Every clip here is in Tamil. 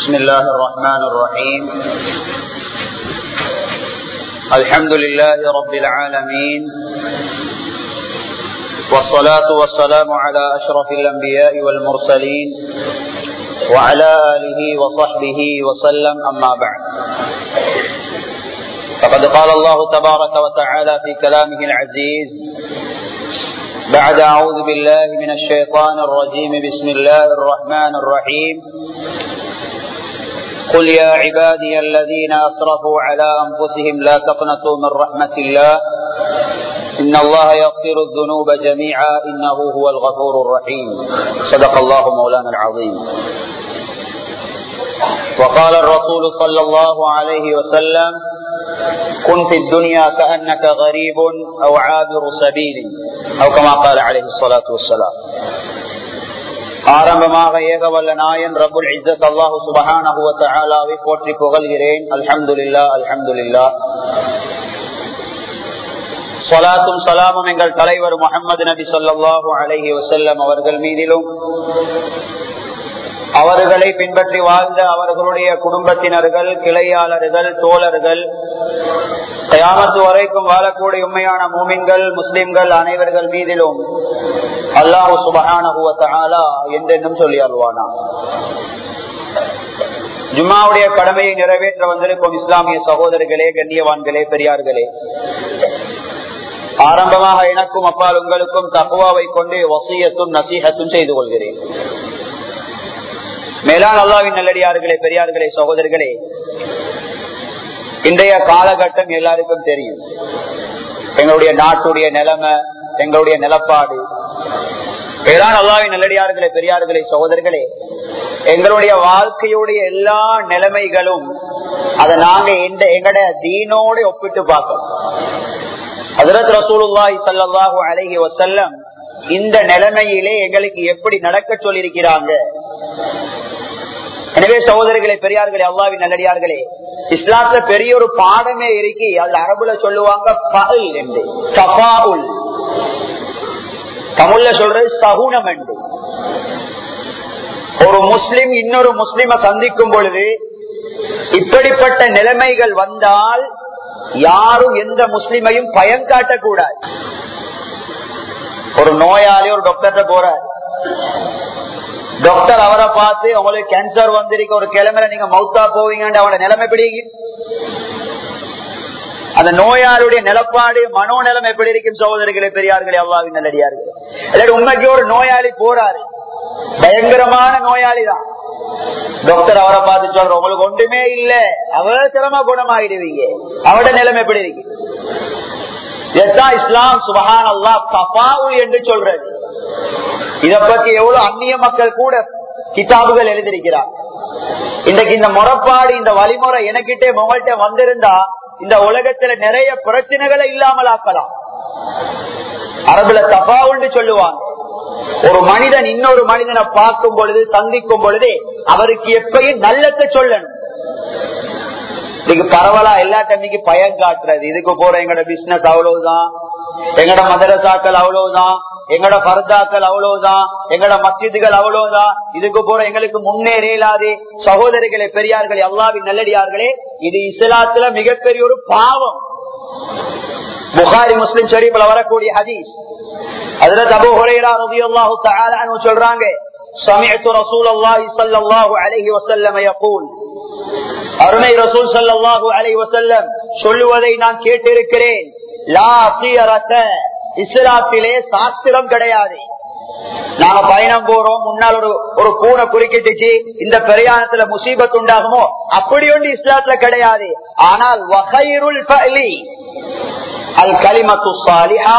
بسم الله الرحمن الرحيم الحمد لله رب العالمين والصلاة والسلام على أشرف الأنبياء والمرسلين وعلى آله وصحبه وسلم أما بعد فقد قال الله تبارك وتعالى في كلامه العزيز بعد أعوذ بالله من الشيطان الرجيم بسم الله الرحمن الرحيم قل يا عبادي الذين أسرفوا على أنفسهم لا تقنطوا من رحمة الله إن الله يغفر الذنوب جميعا إنه هو الغفور الرحيم صدق الله مولانا العظيم وقال الرسول صلى الله عليه وسلم كن في الدنيا كأنك غريب أو عابر سبيل أو كما قال عليه الصلاة والسلام ஆரம்பமாக ஏக வல்ல நாயன் ரபுல் இஸ்ஸத் அல்லாஹு சுபஹானஹுவ போற்றி புகழ்கிறேன் அல்ஹம்துலில்லா அல்ஹம்துலில்லா சொலாத்தும் சலாமும் எங்கள் தலைவர் முகமது நபி சொல்லாஹு அலஹி வசல்லம் அவர்கள் மீதிலும் அவர்களை பின்பற்றி வாழ்ந்த அவர்களுடைய குடும்பத்தினர்கள் கிளையாளர்கள் தோழர்கள் கயாமத்து வரைக்கும் வாழக்கூடிய உண்மையான மூமின்கள் முஸ்லிம்கள் அனைவர்கள் மீதிலும் அல்லாஹு சுபஹானா என்றென்றும் சொல்லி அல்வானா ஜும்மாவுடைய கடமையை நிறைவேற்ற வந்திருக்கும் இஸ்லாமிய சகோதரர்களே கண்ணியவான்களே பெரியார்களே ஆரம்பமாக எனக்கும் அப்பால் உங்களுக்கும் தக்குவாவை கொண்டு வசியத்தும் நசீகத்தும் செய்து கொள்கிறேன் மேலான் அல்லாவின் நல்லடியார்களே பெரியார்களே சகோதரர்களே இன்றைய காலகட்டம் எல்லாருக்கும் தெரியும் எங்களுடைய நாட்டுடைய நிலைமை எங்களுடைய நிலப்பாடு மேலான் அல்லாவின் நல்லடியார்களே பெரியார்களே சகோதரர்களே எங்களுடைய வாழ்க்கையுடைய எல்லா நிலைமைகளும் அதை நாங்க எந்த எங்கட தீனோட ஒப்பிட்டு பார்க்கணும் ஹசரத் ரசூலுல்லாஹி சல்லாஹூ அலஹி வசல்லம் இந்த நிலைமையிலே எங்களுக்கு எப்படி நடக்க சொல்லியிருக்கிறாங்க எனவே சகோதரர்களே பெரியார்களே அல்லாவின் நல்லடியார்களே இஸ்லாத்துல பெரிய ஒரு பாடமே இருக்கி அதுல அரபுல சொல்லுவாங்க பகல் என்று சபாவுல் தமிழ்ல சொல்றது சகுனம் என்று ஒரு முஸ்லிம் இன்னொரு முஸ்லிம சந்திக்கும் பொழுது இப்படிப்பட்ட நிலைமைகள் வந்தால் யாரும் எந்த முஸ்லிமையும் பயம் காட்டக்கூடாது ஒரு நோயாளி ஒரு டாக்டர்கிட்ட போறார் டாக்டர் அவரை பார்த்து உங்களுக்கு கேன்சர் வந்திருக்க ஒரு கிழமையில நீங்க மவுத்தா போவீங்க அவனோட நிலைமை எப்படி அந்த நோயாளியுடைய நிலப்பாடு மனோ நிலைமை எப்படி இருக்கும் சகோதரிகளே பெரியார்களே அவ்வாவின் நல்லடியார்கள் இல்லாட்டி உண்மைக்கு ஒரு நோயாளி போறாரு பயங்கரமான நோயாளி தான் டாக்டர் அவரை பார்த்து சொல்ற உங்களுக்கு ஒன்றுமே இல்ல அவசரமா குணமாயிடுவீங்க அவட நிலைமை எப்படி இருக்கு இதுதான் இஸ்லாம் சுபஹான் அல்லா தபாவுல் என்று சொல்றது இத பத்தி எவ்வளவு அந்நிய மக்கள் கூட கிதாபுகள் எழுதியிருக்கிறார் இன்றைக்கு இந்த முறப்பாடு இந்த வழிமுறை எனக்கிட்டே உங்கள்கிட்ட வந்திருந்தா இந்த உலகத்துல நிறைய பிரச்சனைகளை இல்லாமல் ஆக்கலாம் அரபுல தபாவுன்னு சொல்லுவாங்க ஒரு மனிதன் இன்னொரு மனிதனை பார்க்கும் பொழுது சந்திக்கும் பொழுது அவருக்கு எப்பயும் நல்லத்தை சொல்லணும் இதுக்கு பரவலா எல்லா டைமிக்கு பயம் காட்டுறது இதுக்கு போற எங்கட பிசினஸ் அவ்வளவுதான் எங்கட மதரசாக்கள் அவ்வளவுதான் எங்கட பர்தாக்கள் அவ்வளவுதான் எங்கட மசிதுகள் அவ்வளவுதான் இதுக்கு போற எங்களுக்கு முன்னேறாதே சகோதரிகளே பெரியார்களே அல்லாவின் நல்லடியார்களே இது இஸ்லாத்துல மிகப்பெரிய ஒரு பாவம் புகாரி முஸ்லிம் ஷரீப்ல வரக்கூடிய ஹதீஸ் அதுல தபு ஹுரேரா ரலியல்லாஹு தஆலா அன்ஹு சொல்றாங்க سمعت رسول الله صلى الله عليه وسلم يقول அருமை ரசூல் சல்லாஹு அலை வசல்லம் சொல்லுவதை நான் கேட்டிருக்கிறேன் லா இஸ்லாத்திலே சாஸ்திரம் கிடையாது நாங்க பயணம் போறோம் முன்னால் ஒரு ஒரு பூனை குறுக்கிட்டுச்சு இந்த பிரயாணத்துல முசீபத் உண்டாகுமோ அப்படி ஒன்று இஸ்லாத்துல கிடையாது ஆனால் வகைருள் அல் கலிமத்து சாலிஹா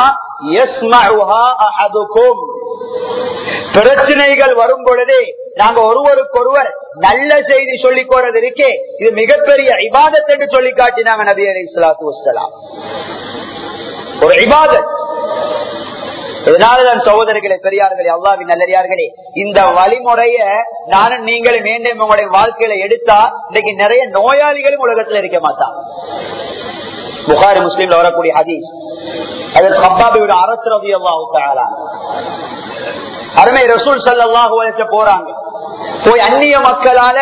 பிரச்சனைகள் வரும் பொழுது நாங்க ஒருவருக்கொருவர் நல்ல செய்தி சொல்லிக் போறது இருக்கே இது மிகப்பெரிய இபாதத் என்று சொல்லி காட்டினாங்க நபி அலி இஸ்லாத்து வசலாம் ஒரு இபாதத் இதனாலதான் சகோதரர்களே பெரியார்களே அல்லாவின் நல்லறியார்களே இந்த வழிமுறைய நானும் நீங்களும் மீண்டும் உங்களுடைய வாழ்க்கையில எடுத்தா இன்னைக்கு நிறைய நோயாளிகளும் உலகத்துல இருக்க மாட்டான் புகாரி முஸ்லீம்ல வரக்கூடிய ஹதீஸ் அது கப்பாபியோட அரசு ரவி அல்லாஹு அருமை ரசூல் சல்லாஹு போறாங்க போய் அந்நிய மக்களால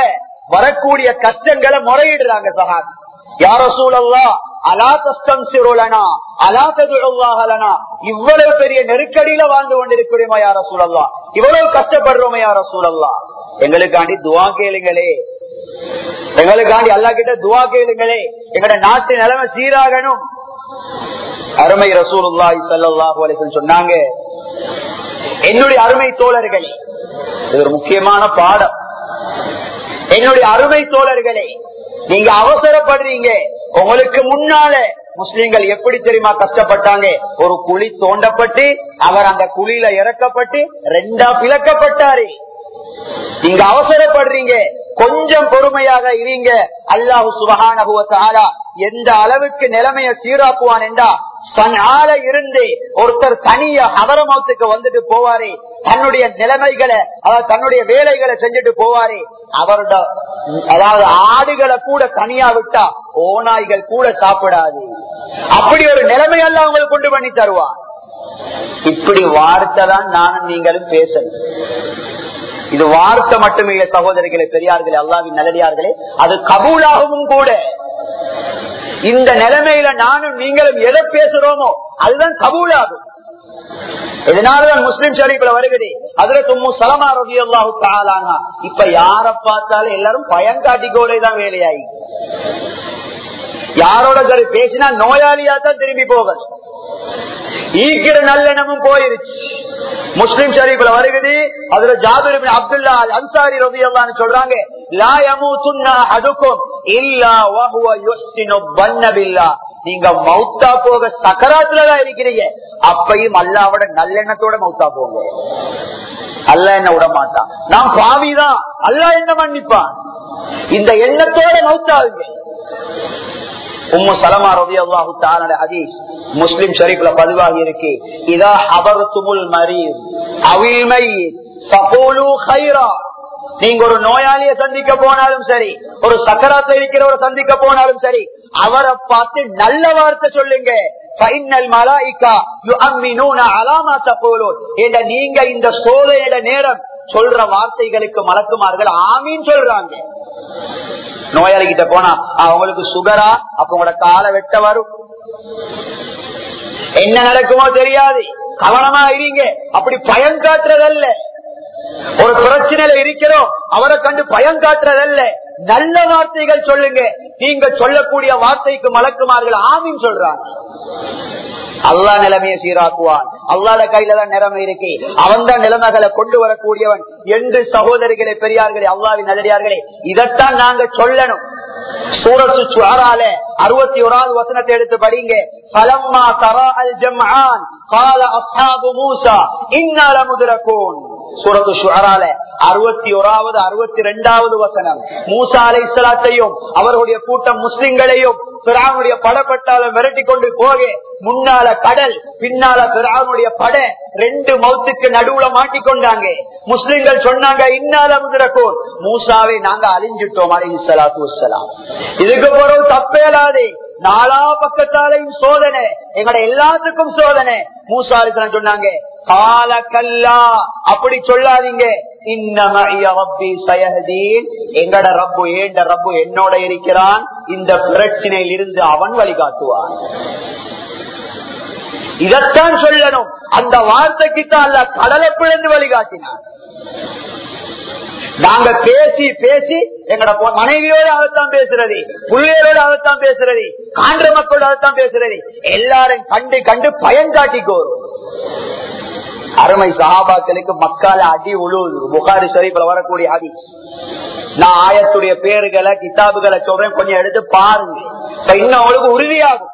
வரக்கூடிய கஷ்டங்களை முறையிடுறாங்க சஹாபி யார சூழல்லா அலா கஷ்டம் சிறுலனா அலா ததுழவாகலனா இவ்வளவு பெரிய நெருக்கடியில வாழ்ந்து கொண்டிருக்கிறோமா யார சூழல்லா இவ்வளவு கஷ்டப்படுறோமே யார சூழல்லா எங்களுக்காண்டி துவா கேளுங்களே எங்களுக்காண்டி அல்லா கிட்ட துவா கேளுங்களே எங்கட நாட்டு நிலைமை சீராகணும் அருமை ரசூலுல்லாஹி ஸல்லல்லாஹு அலைஹி வஸல்லம் சொன்னாங்க என்னுடைய அருமை தோழர்களே இது ஒரு முக்கியமான பாடம் என்னுடைய அருமை தோழர்களே நீங்க அவசரப்படுறீங்க உங்களுக்கு முன்னால முஸ்லிம்கள் எப்படி தெரியுமா கஷ்டப்பட்டாங்க ஒரு குழி தோண்டப்பட்டு அவர் அந்த குழியில இறக்கப்பட்டு ரெண்டா பிளக்கப்பட்டாரு நீங்க அவசரப்படுறீங்க கொஞ்சம் பொறுமையாக இருங்க அல்லாஹு சுபகான எந்த அளவுக்கு நிலைமையை சீராக்குவான் என்றா தன்னால இருந்து ஒருத்தர் தனிய அவரமௌத்துக்கு வந்துட்டு போவாரு தன்னுடைய நிலைமைகளை அதாவது தன்னுடைய வேலைகளை செஞ்சுட்டு போவாரு அவரோட அதாவது ஆடுகளை கூட தனியா விட்டா ஓநாய்கள் கூட சாப்பிடாது அப்படி ஒரு நிலைமை எல்லாம் அவங்களுக்கு கொண்டு பண்ணி தருவான் இப்படி வார்த்தை தான் நானும் நீங்களும் பேசணும் இது வார்த்தை மட்டுமே சகோதரிகளே பெரியார்களே அல்லாவின் நல்லடியார்களே அது கபூலாகவும் கூட இந்த நிலைமையில நானும் நீங்களும் எதை பேசுறோமோ அதுதான் கபூலாகும் இதனாலதான் முஸ்லிம் ஷரீப்ல வருகிறது அதுல தும்மு சலமா ரவி அல்லாஹு தாலாங்க இப்ப யார பார்த்தாலும் எல்லாரும் பயங்காட்டிக்கோடே தான் வேலையாயி யாரோட சரி பேசினா நோயாளியா தான் திரும்பி போகணும் ஈக்கிற நல்லெண்ணமும் போயிருச்சு முஸ்லிம் ஷரீப்ல வருகிறது அதுல ஜாபிர் அப்துல்லா அன்சாரி ரவி அல்லான்னு சொல்றாங்க லா யமூதுன்னா அதுக்கும் இல்லா வஹுவ யுஹ்சினு பன்னபில்லா நீங்க மௌத்தா போக சக்கராத்துலதான் இருக்கிறீங்க அப்பையும் அல்லாவோட நல்லெண்ணத்தோட மௌத்தா போங்க அல்ல என்ன விட மாட்டான் நான் பாவிதான் அல்ல என்ன மன்னிப்பான் இந்த எண்ணத்தோட மௌத்தாவுங்க உம்மு சலமா ரவி அல்லாஹு தானோட ஹதீஸ் முஸ்லிம் ஷரீப்ல பதிவாகி இருக்கு இதா அவர் துமுல் மரீம் அவில்மை நீங்க ஒரு நோயாளியை சந்திக்க போனாலும் சரி ஒரு சக்கராத்துல இருக்கிறவரை சந்திக்க போனாலும் சரி அவரை பார்த்து நல்ல வார்த்தை சொல்லுங்க நீங்க இந்த சோதனையிட நேரம் சொல்ற வார்த்தைகளுக்கு மலக்குமார்கள் ஆமீன் சொல்றாங்க நோயாளி கிட்ட போனா அவங்களுக்கு சுகரா அப்ப உங்களோட காலை வெட்ட வரும் என்ன நடக்குமோ தெரியாது கவனமா இருங்க அப்படி பயம் காட்டுறதல்ல ஒரு பிரச்சனையில இருக்கிறோம் அவரை கண்டு பயம் காட்டுறதல்ல நல்ல வார்த்தைகள் சொல்லுங்க நீங்க சொல்லக்கூடிய வார்த்தைக்கு மலக்குமார்கள் ஆமின்னு சொல்றாங்க அல்லா நிலைமையை சீராக்குவான் அல்லாட கையில தான் நிலைமை இருக்கு அவன் தான் நிலைமைகளை கொண்டு வரக்கூடியவன் என்று சகோதரிகளே பெரியார்களே அல்லாவின் நல்லடியார்களே இதைத்தான் நாங்க சொல்லணும் சூரத்து சுவாரால அறுபத்தி ஓராவது வசனத்தை எடுத்து படிங்க பலம்மா தரா அல் ஜம்ஆன் கால அஸ்ஹாபு மூசா இன்னால முதரகோன் சூரத்து சுவரால அறுபத்தி ஓராவது அறுபத்தி ரெண்டாவது வசனம் மூசா அலை இஸ்லாத்தையும் அவருடைய கூட்டம் முஸ்லிம்களையும் பிராவுடைய படப்பட்டால மிரட்டி கொண்டு போக முன்னால கடல் பின்னால பிராவுடைய பட ரெண்டு மௌத்துக்கு நடுவுல மாட்டிக்கொண்டாங்க முஸ்லிம்கள் சொன்னாங்க இன்னால முதரக்கோன் மூசாவை நாங்க அழிஞ்சிட்டோம் அலை இஸ்லாத்து வசலாம் இதுக்கு பிறகு தப்பேலாதே நாலா பக்கத்தாலையும் சோதனை எங்கட எல்லாத்துக்கும் சோதனை மூசாலிசன் சொன்னாங்க கால கல்லா அப்படி சொல்லாதீங்க எங்கட ரப்பு ஏண்ட ரப்பு என்னோட இருக்கிறான் இந்த பிரச்சனையில் இருந்து அவன் வழிகாட்டுவான் இதத்தான் சொல்லணும் அந்த வார்த்தைக்கு தான் அல்ல கடலை பிழந்து வழிகாட்டினான் நாங்க பேசி பேசி எங்கட மனைவியோட அதைத்தான் பேசுறது பிள்ளைகளோட அதைத்தான் பேசுறது காண்ற மக்களோட அதைத்தான் பேசுறது எல்லாரும் கண்டு கண்டு பயன் காட்டிக்கோரும் அருமை சகாபாக்களுக்கு மக்கால அடி உழுவுது புகாரி ஷரீஃப்ல வரக்கூடிய அடி நான் ஆயத்துடைய பேருகளை கிதாபுகளை சொல்றேன் கொஞ்சம் எடுத்து பாருங்க இன்னும் அவளுக்கு உறுதியாகும்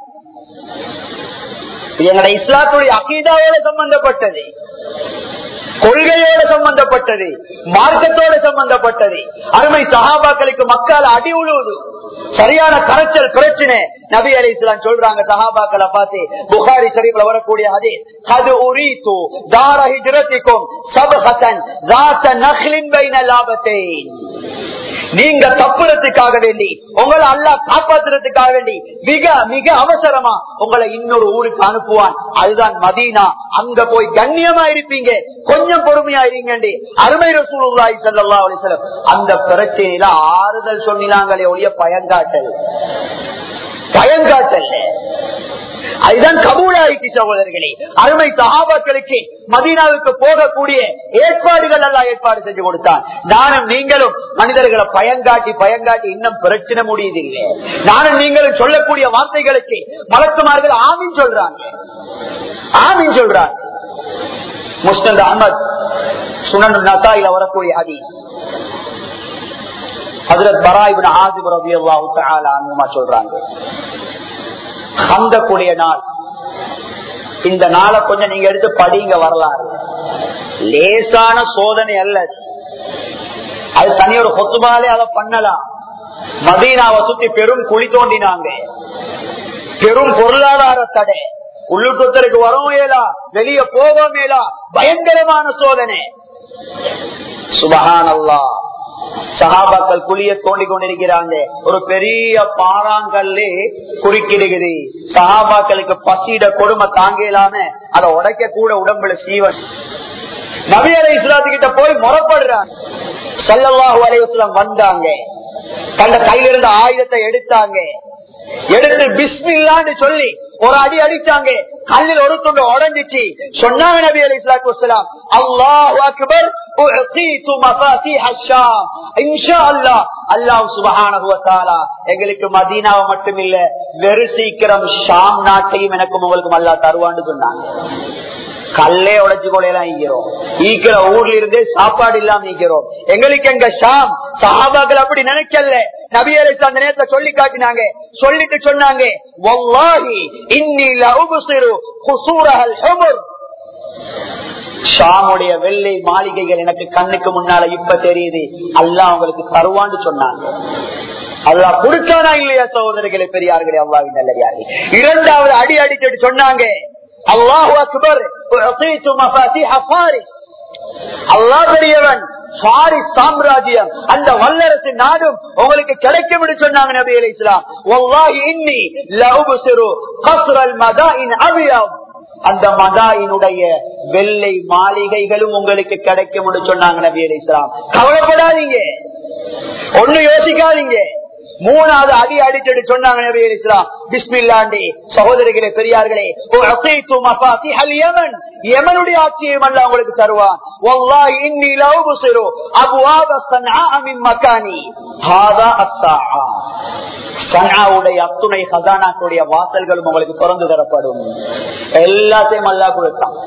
எங்கட இஸ்லாத்துடைய அகீதாவோட சம்பந்தப்பட்டது கொள்கையோட சம்பந்தப்பட்டது மார்க்கத்தோட சம்பந்தப்பட்டது அருமை சகாபாக்களுக்கு மக்கள் அடி உழுவுது சரியான கரைச்சல் பிரச்சனை நபி அலி இஸ்லாம் சொல்றாங்க சஹாபாக்களை பார்த்து புகாரி ஷரீஃப்ல வரக்கூடிய அதே அது உரீத்து தார ஹிஜ்ரத்திக்கும் சபஹத்தன் ராத்த நஹ்லின் பைன லாபத்தை நீங்க தப்புறதுக்காக வேண்டி உங்களை அல்லா காப்பாத்துறதுக்காக வேண்டி மிக மிக அவசரமா உங்களை இன்னொரு ஊருக்கு அனுப்புவான் அதுதான் மதீனா அங்க போய் கண்ணியமா இருப்பீங்க கொஞ்சம் பொறுமையா இருங்கண்டி அருமை ரசூலுல்லாஹி ஸல்லல்லாஹு அலைஹி வஸல்லம் அந்த பிரச்சனையில ஆறுதல் சொன்னாங்களே ஒழிய பயங்காட்டல் பயங்காட்டல் அதுதான் கபூலாயிட்டு சகோதரர்களே அருமை சகாபாக்களுக்கு மதீனாவுக்கு போகக்கூடிய ஏற்பாடுகள் எல்லாம் ஏற்பாடு செஞ்சு கொடுத்தான் நானும் நீங்களும் மனிதர்களை பயங்காட்டி பயங்காட்டி இன்னும் பிரச்சனை முடியுதில்லை நானும் நீங்களும் சொல்லக்கூடிய வார்த்தைகளுக்கு மலக்குமார்கள் ஆமின் சொல்றாங்க ஆமின் சொல்றாங்க முஸ்தத் அஹமத் சுனன் நசாயில வரக்கூடிய ஹதீஸ் ஹசரத் பராயிபின் ஆசிப் ரபி அல்லாஹு தஆலா அன்ஹுமா சொல்றாங்க அந்த கூடிய நாள் இந்த நாளை கொஞ்சம் நீங்க எடுத்து படிங்க வரலாறு லேசான சோதனை அல்ல அது. அது தனி ஒரு கொத்துபாலே அதை பண்ணலாம் மதீனாவை சுத்தி பெரும் குழி தோண்டினாங்க பெரும் பொருளாதார தடை உள்ளுக்குத்தருக்கு வரவும் மேலா வெளிய போகவும் மேலா பயங்கரமான சோதனை சுபஹான் சகாபாக்கள் குழிய தோண்டி கொண்டிருக்கிறாங்க ஒரு பெரிய பாறாங்கல்லே குறுக்கிடுகிறது சகாபாக்களுக்கு பசியிட கொடுமை தாங்க இல்லாம அதை உடைக்க கூட உடம்புல சீவன் நபி அலை இஸ்லாத்துக்கிட்ட போய் முறப்படுறாங்க சல்லல்லாஹு அலைவசலம் வந்தாங்க தந்த கையில இருந்த ஆயுதத்தை எடுத்தாங்க எடுத்து பிஸ்மில்லான்னு சொல்லி ஒரு அடி அடிச்சாங்க கல்லில் ஒரு துண்டு உடஞ்சிச்சு சொன்னாங்க நபி அலி இஸ்லாத்து வசலாம் அல்லாஹ் அக்பர் உஅதீது மஃபாத்திஹ ஷாம் இன்ஷா அல்லாஹ் அல்லாஹ் சுப்ஹானஹு வ தஆலா எங்களுக்கு மதீனாவை மட்டும் இல்ல வெறு சீக்கிரம் ஷாம் நாட்டையும் எனக்கும் உங்களுக்கும் அல்லாஹ் தருவான்னு சொன்னாங்க கல்லே உடைச்சு கொலையெல்லாம் ஈக்கிறோம் ஈக்கிற ஊர்ல இருந்தே சாப்பாடு இல்லாம ஈக்கிறோம் எங்களுக்கு எங்க ஷாம் சஹாபாக்கள் அப்படி நினைக்கல நபியரை அந்த நேரத்தை சொல்லி காட்டினாங்க சொல்லிட்டு சொன்னாங்க வல்லாஹி இன்னி லஉபசிரு குசூரஹல் ஹுமுர் ஷாமுடைய வெள்ளை மாளிகைகள் எனக்கு கண்ணுக்கு முன்னால இப்ப தெரியுது அல்லாஹ் உங்களுக்கு தருவான்னு சொன்னாங்க அல்லாஹ் கொடுத்தானா இல்லையா சகோதரர்களே பெரியார்களே அல்லாவின் நல்லடியார்கள் இரண்டாவது அடி அடிச்சுட்டு சொன்னாங்க அல்லாஹு அக்பர் உஅதீது மஃபாத்திஹ ஃபாரிஸ் அல்லாஹ் பெரியவன் பாரிஸ் சாம்ராஜ்யம் அந்த வல்லரசு நாடும் உங்களுக்கு கிடைக்கும் என்று சொன்னாங்க நபி அலி இஸ்லாம் வல்லாஹி இன்னி லஉபசிரு கஸ்ரல் மதாயின் அபியம் அந்த மதாயினுடைய வெள்ளை மாளிகைகளும் உங்களுக்கு கிடைக்கும் என்று சொன்னாங்க நபி அலி இஸ்லாம் கவலைப்படாதீங்க ஒண்ணு யோசிக்காதீங்க மூணாவது அடி அடிச்சுட்டு சொன்னாங்க நபி அலி இஸ்லாம் பிஸ்மில்லாண்டி சகோதரிகளே பெரியார்களே உஅதீது மஃபாத்திஹல் யமன் யமனுடைய ஆட்சியை அல்ல உங்களுக்கு தருவான் வல்லாஹி இன்னி லஉபசிரு அப்வாப ஸன்ஆ மின் மகானி ஹாதா அஸ்ஸாஆ சனாவுடைய அத்துணை ஹசானாக்குடைய வாசல்களும் உங்களுக்கு திறந்து தரப்படும் எல்லாத்தையும் அல்லா கொடுத்தான்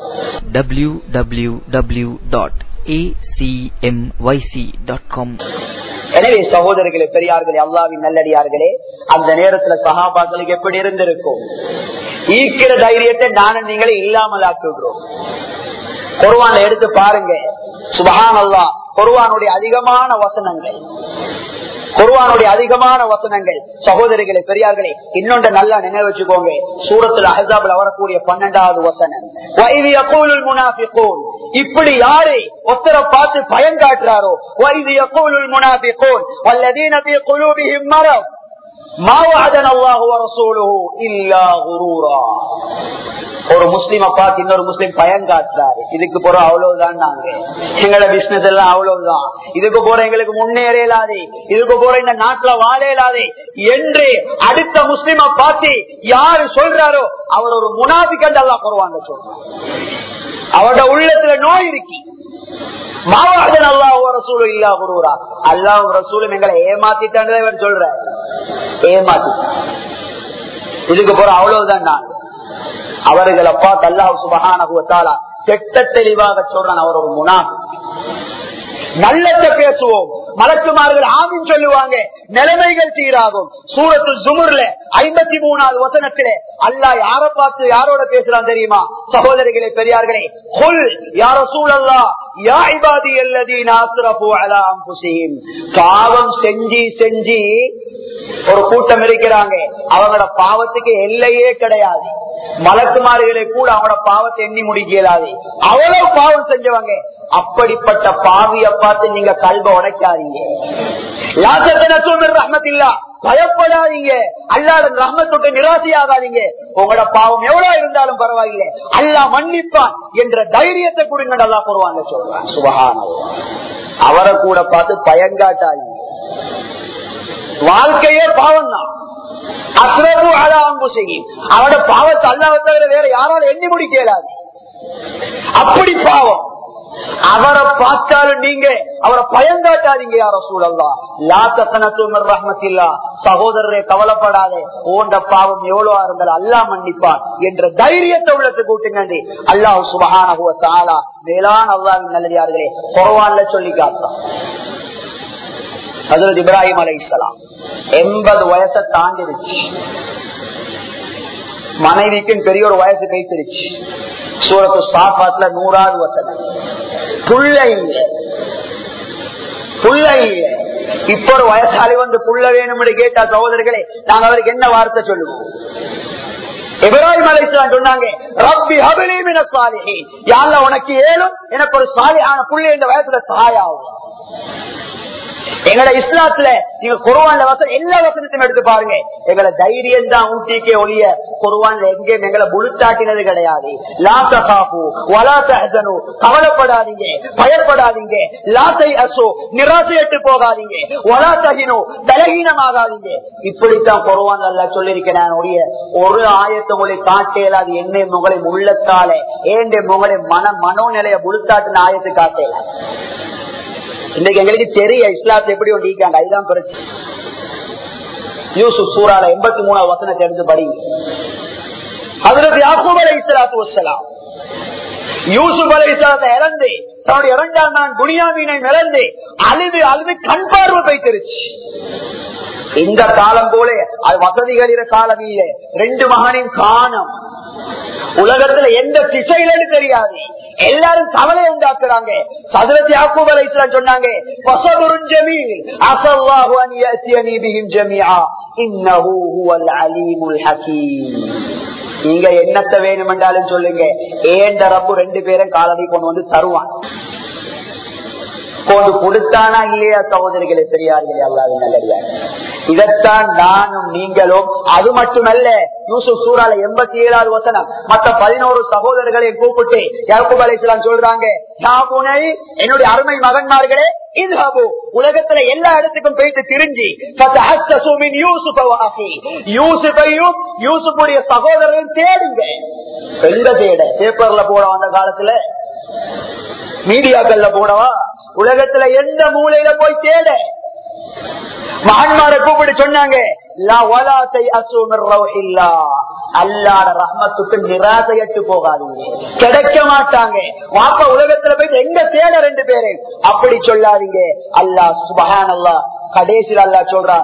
www.acmyc.com எனவே சகோதரர்களே பெரியார்களே அல்லாவின் நல்லடியார்களே அந்த நேரத்துல சகாபாக்களுக்கு எப்படி இருந்திருக்கும் ஈக்கிற தைரியத்தை நானும் நீங்களே இல்லாமல் ஆக்குகிறோம் குர்வான எடுத்து பாருங்க சுபஹான் அல்லா குர்வானுடைய அதிகமான வசனங்கள் குர்வானுடைய அதிகமான வசனங்கள் சகோதரிகளே பெரியார்களே இன்னொன்று நல்லா நினைவு வச்சுக்கோங்க சூரத்துல அஹாப்ல வரக்கூடிய பன்னெண்டாவது வசனம் வைதி யகூலுல் முனாஃபிகூன் இப்படி யாரு ஒத்தரை பார்த்து பயம் காட்டுறாரோ வைதி யகூலுல் முனாஃபிகூன் வல்லதீன ஃபீ குலூபிஹிம் மரத் மா வஅதன அல்லாஹு வ ரசூலுஹு இல்லா குரூரா ஒரு முஸ்லிம பார்த்து இன்னொரு முஸ்லிம் பயம் காட்டுறாரு இதுக்கு போற அவ்வளவுதான் நாங்க எங்களோட பிசினஸ் எல்லாம் அவ்வளவுதான் இதுக்கு போற எங்களுக்கு முன்னேறலாதே இதுக்கு போற இந்த நாட்டுல வாழலாதே என்று அடுத்த முஸ்லிம பார்த்து யாரு சொல்றாரோ அவர் ஒரு முனாபிக்கண்டு எல்லாம் போடுவாங்க சொல்றாங்க அவரோட உள்ளத்துல நோய் இருக்கு மாவாதன் அல்லாஹ் ரசூலும் இல்லா குருவரா அல்லாஹ் ரசூலும் எங்களை ஏமாத்திட்டான்னு இவர் சொல்ற ஏமாத்தி இதுக்கு போற அவ்வளவுதான் நான் அவர்களை பார்த்து அல்லாஹ் சுபகான செட்ட தெளிவாக சொல்றான் அவர் ஒரு முனாஃபி நல்லத பேசுவோம் மலக்குமார்கள் ஆமின் சொல்லுவாங்க நிலைமைகள் சீராகும் சூரத்து ஜுமுர்ல ஐம்பத்தி மூணாவது வசனத்திலே அல்லாஹ் யார பார்த்து யாரோட பேசுறான் தெரியுமா சகோதரிகளே பெரியார்களே கொல் யார சூழல்லா யா இபாதி அல்லதீன் ஆசிரபு அலா அம்புசியும் பாவம் செஞ்சு செஞ்சு ஒரு கூட்டம் இருக்கிறாங்க அவங்களோட பாவத்துக்கு எல்லையே கிடையாது மலக்குமாரிகளை கூட அவங்களோட பாவத்தை எண்ணி முடிக்க இயலாது அவ்வளவு பாவம் செஞ்சவங்க அப்படிப்பட்ட பாவிய பார்த்து நீங்க கல்வ உடைக்காதீங்க ரஹமத்தில்லா பயப்படாதீங்க அல்லாத ரஹமத்தொட்டு நிராசையாகாதீங்க உங்களோட பாவம் எவ்வளவு இருந்தாலும் பரவாயில்லை அல்லா மன்னிப்பான் என்ற தைரியத்தை கொடுங்க நல்லா போடுவாங்க சொல்றான் சுபகான அவரை கூட பார்த்து பயங்காட்டாதீங்க வாழ்க்கையே பாவம் தான் அஸ்ரபு அலாம்பு செய்யும் அவரோட பாவத்தை அல்லாவை தவிர வேற யாராலும் எண்ணி முடிக்கலாது அப்படி பாவம் அவரை பார்த்தாலும் நீங்க அவரை பயங்காட்டாதீங்க யார சூழல்லா லாத்தனத்து ரஹமத்தில்லா சகோதரரை கவலைப்படாதே ஓண்ட பாவம் எவ்வளவா இருந்தாலும் அல்லா மன்னிப்பான் என்ற தைரியத்தை உள்ளத்தை கூட்டுங்க அல்லாஹ் சுபகான தாலா மேலான அல்லாவின் நல்லதார்களே குறவான்ல சொல்லி காட்டான் ஹசரத் இப்ராஹிம் அலை இஸ்லாம் எண்பது வயசை தாண்டிருச்சு மனைவிக்கும் பெரிய ஒரு வயசு கைத்திருச்சு சூரத்து சாப்பாட்டுல நூறாவது வசனம் புள்ள இல்ல புள்ள இல்ல இப்ப ஒரு வயசாளி வந்து புள்ள வேணும்னு கேட்டா சகோதரர்களே நாங்க அவருக்கு என்ன வார்த்தை சொல்லுவோம் இப்ராஹிம் அலைஸ்லாம் சொன்னாங்க ரப்பி ஹபிலிமின சாலிஹி யாழ்ல உனக்கு ஏழும் எனக்கு ஒரு சாலியான புள்ளி இந்த வயசுல தாயாகும் எங்களோட இஸ்லாத்துல நீங்க குருவான்ல வசனம் எல்லா வசனத்தையும் எடுத்து பாருங்க எங்களை தைரியம் தான் ஊட்டிக்கே ஒழிய குருவான்ல எங்கேயும் எங்களை முழுத்தாட்டினது கிடையாது லாசு வலாசனு கவலைப்படாதீங்க பயப்படாதீங்க லாசை அசோ நிராசையட்டு போகாதீங்க வலாசகினோ பலகீனமாகாதீங்க இப்படித்தான் குருவான் அல்ல சொல்லியிருக்கிறேன் ஒழிய ஒரு ஆயத்த மொழி காட்டேல அது என்னை முகலை உள்ளத்தாலே ஏண்ட முகலை மன மனோநிலைய முழுத்தாட்டின ஆயத்து காட்டேல இன்னைக்கு எங்களுக்கு தெரிய இஸ்லாத்தை எப்படி ஒண்டிக்காங்க அதுதான் பிரச்சனை யூசுப் சூறால எண்பத்தி மூணாவது வசனத்தை எடுத்து படி அதற்கு யாக்கூப் அலை இஸ்லாத்து வசலாம் யூசுப் அலை இஸ்லாத்தை இறந்து தன்னுடைய இரண்டாம் நான் குனியாமீனை இழந்து அழுது அழுது கண் பார்வை வைத்திருச்சு இந்த காலம் போல அது வசதிகள் இரு காலம் இல்லை ரெண்டு மகனின் காணம் உலகத்துல எந்த திசையிலன்னு தெரியாது எல்லாரும் கவலை உண்டாக்குறாங்க சதுரத்தி யாக்கூப் அலைஸ்லாம் சொன்னாங்க வசதுருன் ஜமீல் அஸல்லாஹு அன் யஅதியனி பிஹிம் ஜமீஆ இன்னஹு ஹுவல் அலீமுல் ஹகீம் நீங்க என்னத்த வேணும் என்றாலும் சொல்லுங்க ஏண்ட ரப்பு ரெண்டு பேரும் காலடி கொண்டு வந்து தருவான் கொண்டு கொடுத்தானா இல்லையா சகோதரிகளை பெரியார்களே அல்லாவின் நல்லடியார் இதைத்தான் நானும் நீங்களும் அது மட்டுமல்ல யூசுப் சூறால எண்பத்தி ஏழாவது வசனம் மற்ற பதினோரு சகோதரர்களை கூப்பிட்டு யாக்கூப் அலைசலாம் சொல்றாங்க யாபுனை என்னுடைய அருமை மகன்மார்களே இதுஹபு உலகத்துல எல்லா இடத்துக்கும் போயிட்டு திரிஞ்சு யூசுஃபையும் யூசுஃபுடைய சகோதரரையும் தேடுங்க எங்க தேட பேப்பர்ல போட அந்த காலத்துல மீடியாக்கள்ல போடவா உலகத்துல எந்த மூலையில போய் தேட மகன்மார கூப்பிட்டு சொன்னாங்க அல்லாட ரஹ்மத்துக்கு நிராசையட்டு போகாதீங்க கிடைக்க மாட்டாங்க வாப்ப உலகத்துல போய் எங்க தேட ரெண்டு பேரு அப்படி சொல்லாதீங்க அல்லா சுபஹான் அல்லா கடைசியில் அல்லா சொல்றான்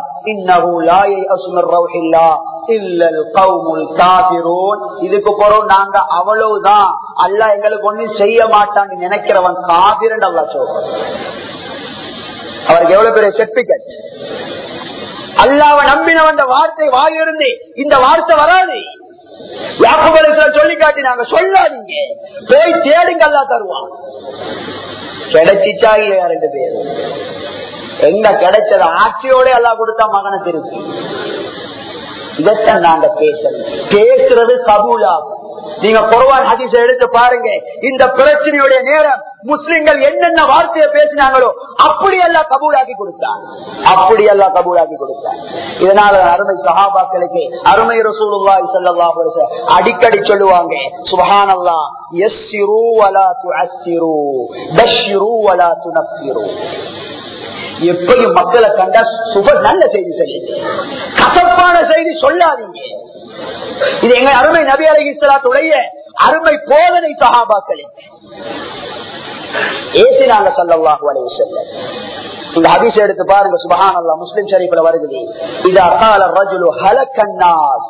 இதுக்கு பிறகு நாங்க அவ்வளவுதான் அல்லா எங்களுக்கு ஒண்ணும் செய்ய மாட்டாங்க நினைக்கிறவன் காபிரன் அல்லா சொல்றான் அவருக்கு எவ்வளவு பெரிய செர்டிபிகேட் அல்லாவ நம்பினவன் வார்த்தை வாயிலிருந்து இந்த வார்த்தை வராது யாக்குபலை சொல்லி காட்டினாங்க சொல்லாதீங்க போய் தேடுங்க அல்லா தருவான் கிடைச்சிச்சா இல்லையா ரெண்டு பேர் எங்க கிடைச்சது ஆட்சியோட எல்லாம் கொடுத்தா மகனை திருப்பி இதைத்தான் நாங்க பேசணும் பேசுறது கபூலாகும் நீங்க குரவான் ஹதீஸ எடுத்து பாருங்க இந்த பிரச்சனையுடைய நேரம் முஸ்லிம்கள் என்னென்ன வார்த்தையை பேசினாங்களோ அப்படி எல்லாம் கபூலாக்கி கொடுத்தார் அப்படி எல்லாம் கபூலாக்கி கொடுத்தார் இதனால அருமை சஹாபாக்களுக்கு அருமை ரசூலுல்லாஹி ஸல்லல்லாஹு அலைஹி வஸல்லம் அடிக்கடி சொல்லுவாங்க சுப்ஹானல்லாஹ் யஸ்ஸிரு வலா துஅஸ்ஸிரு பஷ்ஷிரு வலா துனஃபிரு எப்பயும் மக்களை கண்டா சுப நல்ல செய்தி சொல்லுங்க கசப்பான செய்தி சொல்லாதீங்க இது எங்க அருமை நபி அலி இஸ்லாத்துடைய அருமை போதனை சகாபாக்களின் ஏசினாங்க சொல்லவாக வரைவு செல்ல இந்த ஹதீஸ் எடுத்து பாருங்க சுபஹான் அல்லா முஸ்லிம் ஷரீஃப்ல வருகிறது இதா கால ரஜுலு ஹலக்கன்னாஸ்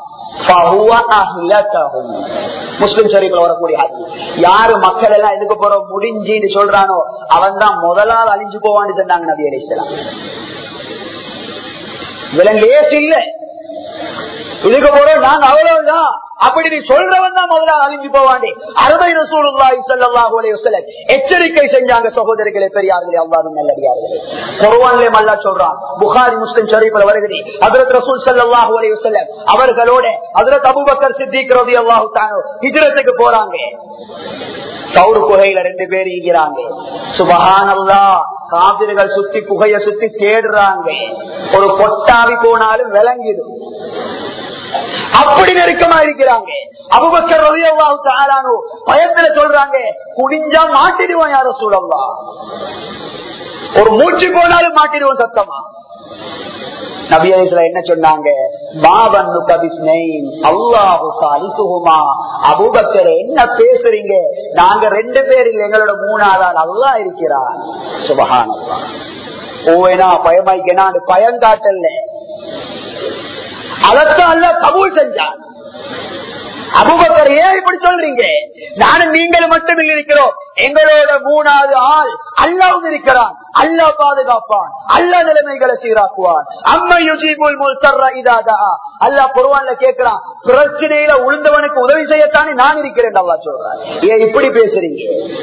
முஸ்லிம் ஷரீஃப்ல வரக்கூடிய ஹதீஸ் யாரு மக்கள் எல்லாம் எதுக்கு போற முடிஞ்சுன்னு சொல்றானோ அவன் தான் முதலால் அழிஞ்சு போவான்னு சொன்னாங்க நபி அலி இஸ்லாம் இதெல்லாம் லேஸ் இல்ல இதுக்கு போறோம் நாங்க அவ்வளவுதான் அப்படி நீ சொல்றவன் தான் முதல்ல அழிஞ்சு போவாண்டி அறுபை ரசூலுல்லாஹி ஸல்லல்லாஹு அலைஹி வஸல்லம் எச்சரிக்கை செஞ்சாங்க சகோதரர்களே பெரியார்களே அல்லாஹ்வின் நல்லடியார்களே குர்ஆன்ல அல்லாஹ் சொல்றான் புகாரி முஸ்லிம் ஷரீஃப்ல வருகிறது ஹஜ்ரத் ரசூல் ஸல்லல்லாஹு அலைஹி வஸல்லம் அவர்களோட ஹஜ்ரத் அபூபக்கர் சித்திக் ரலியல்லாஹு தஆலா ஹிஜ்ரத்துக்கு போறாங்க சவுரு குகையில ரெண்டு பேர் ஈகிறாங்க சுபஹானல்லா காவிர்கள் சுத்தி குகைய சுத்தி தேடுறாங்க ஒரு கொட்டாவி போனாலும் விளங்கிடும் அப்படி நெருக்கமா இருக்கிறாங்க அபுபக்கர் ரலியல்லாஹு தஆலானு பயத்துல சொல்றாங்க குடிஞ்சா மாட்டிடுவோம் யார சூழல்லா ஒரு மூச்சு போனாலும் மாட்டிடுவோம் சத்தமா நபியத்துல என்ன சொன்னாங்க மாவன்னு கபிஸ்னைன் அல்லாஹு சாலிசுகுமா அபூபக்கர் என்ன பேசுறீங்க நாங்க ரெண்டு பேர் இல்ல எங்களோட மூணாவது அல்லா இருக்கிறார் சுபஹானல்லா ஓவேனா பயமாய்க்கனான்னு பயம் காட்டல அதத்தான் அல்ல கபூல் செஞ்சான் அபுபக்கர் ஏன் இப்படி சொல்றீங்க நானும் நீங்கள் மட்டும் இருக்கிறோம் எங்களோட மூணாவது ஆள் அல்லாவும் இருக்கிறான் அல்லா பாதுகாப்பான் அல்லா நிலைமைகளை சீராக்குவான் அம்மா யுஜிபுல் முல்தர்ர இதாதா அல்லா பொருவான்ல கேட்கிறான் பிரச்சனையில உளுந்தவனுக்கு உதவி செய்யத்தானே நான் இருக்கிறேன் அல்லா சொல்றான் ஏன் இப்படி பேசுறீங்க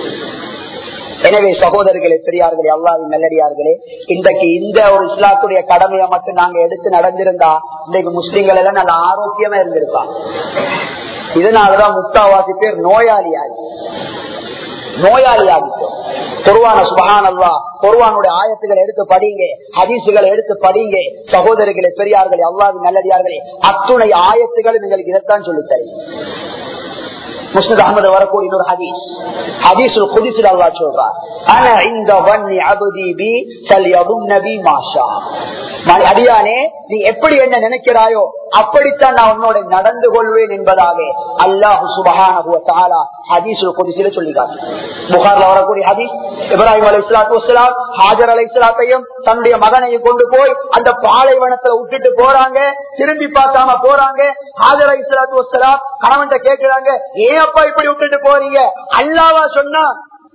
எனவே சகோதரர்களே பெரியார்களே அல்லாவின் நல்லடியார்களே இன்றைக்கு இந்த ஒரு இஸ்லாத்துடைய கடமையை மட்டும் நாங்க எடுத்து நடந்திருந்தா இன்றைக்கு முஸ்லிம்கள் எல்லாம் நல்ல ஆரோக்கியமா இருந்திருப்பாங்க இதனாலதான் முக்காவாசி பேர் நோயாளியாகி நோயாளியாகிட்டோம் பொருவான சுபகான் அல்லா பொருவானுடைய ஆயத்துக்களை எடுத்து படிங்க ஹதீசுகளை எடுத்து படிங்க சகோதரர்களே பெரியார்களே அல்லாவின் நல்லடியார்களே அத்துணை ஆயத்துக்கள் உங்களுக்கு இதைத்தான் சொல்லித்தரேன் முஸ்லித் அகமது வரக்கூடிய இன்னொரு ஹதீஸ் ஹதீசுல் குதிசில் அல்லா சொல்றார் ஆனா இந்த வன்னி அபுதி பி சல்யபும் நபி மாஷா அடியானே நீ எப்படி என்ன நினைக்கிறாயோ அப்படித்தான் நான் உன்னோட நடந்து கொள்வேன் என்பதாக அல்லாஹு சுபஹான ஹதீசுல் குதிசில சொல்லிக்காரு புகார்ல வரக்கூடிய ஹதீஸ் இப்ராஹிம் அலை இஸ்லாத்து வசலாம் ஹாஜர் அலை இஸ்லாத்தையும் தன்னுடைய மகனையும் கொண்டு போய் அந்த பாலைவனத்துல விட்டுட்டு போறாங்க திரும்பி பார்க்காம போறாங்க ஹாஜர் அலை இஸ்லாத்து வசலாம் கணவன் கேட்கிறாங்க ஏன் அப்பா இப்படி விட்டுட்டு போறீங்க அல்லாவா சொன்னா